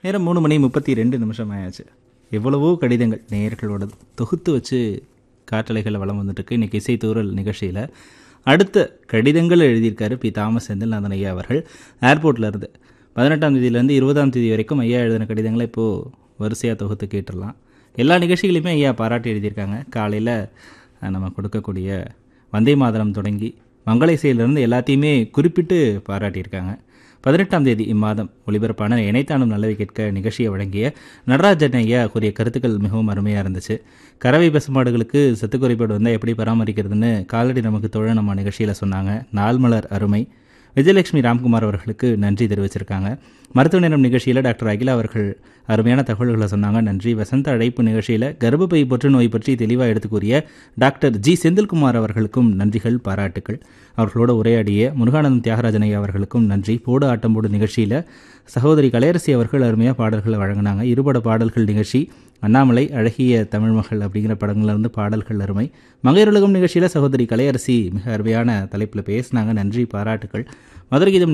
நேரம் மூணு மணி முப்பத்தி ரெண்டு நிமிஷம் ஆயாச்சு எவ்வளவோ கடிதங்கள் நேயர்களோட தொகுத்து வச்சு காற்றலைகளில் வளம் வந்துட்டுருக்கு இன்றைக்கி இசைத்தூரல் நிகழ்ச்சியில் அடுத்த கடிதங்கள் எழுதியிருக்காரு பி தாமஸ் செந்தில்நாதன் ஐயா அவர்கள் ஏர்போர்ட்ல இருந்து பதினெட்டாம் தேதியிலேருந்து இருபதாம் தேதி வரைக்கும் ஐயா எழுதின கடிதங்களை இப்போது வரிசையாக தொகுத்து கேட்டுடலாம் எல்லா நிகழ்ச்சிகளையுமே ஐயா பாராட்டி எழுதியிருக்காங்க காலையில் நம்ம கொடுக்கக்கூடிய வந்தே மாதரம் தொடங்கி மங்கள இசையிலிருந்து எல்லாத்தையுமே குறிப்பிட்டு பாராட்டியிருக்காங்க பதினெட்டாம் தேதி இம்மாதம் ஒளிபரப்பான இணைத்தானும் நல்லவை கேட்க நிகழ்ச்சியை வழங்கிய நடராஜன் ஐயா கூறிய கருத்துக்கள் மிகவும் அருமையாக இருந்துச்சு கறவை பசுமாடுகளுக்கு சத்து குறைபாடு வந்தால் எப்படி பராமரிக்கிறதுன்னு காலடி நமக்கு தொழில் நம்ம நிகழ்ச்சியில் சொன்னாங்க நாள்மலர் அருமை விஜயலட்சுமி ராம்குமார் அவர்களுக்கு நன்றி தெரிவிச்சிருக்காங்க மருத்துவ நேரம் நிகழ்ச்சியில் டாக்டர் அகிலா அவர்கள் அருமையான தகவல்களை சொன்னாங்க நன்றி வசந்த அழைப்பு நிகழ்ச்சியில் கர்ப்பப்பை புற்றுநோய் பற்றி தெளிவாக எடுத்து கூறிய டாக்டர் ஜி செந்தில்குமார் அவர்களுக்கும் நன்றிகள் பாராட்டுக்கள் அவர்களோட உரையாடிய முருகானந்தம் தியாகராஜன் ஐயா அவர்களுக்கும் நன்றி போடு ஆட்டம் போடு நிகழ்ச்சியில் சகோதரி கலையரசி அவர்கள் அருமையாக பாடல்களை வழங்கினாங்க இருபட பாடல்கள் நிகழ்ச்சி அண்ணாமலை அழகிய தமிழ் மகள் அப்படிங்கிற படங்கள்ல இருந்து பாடல்கள் அருமை மங்கையருலகம் நிகழ்ச்சியில் சகோதரி கலையரசி மிக அருமையான தலைப்பில் பேசினாங்க நன்றி பாராட்டுகள் மதுரை கீதம்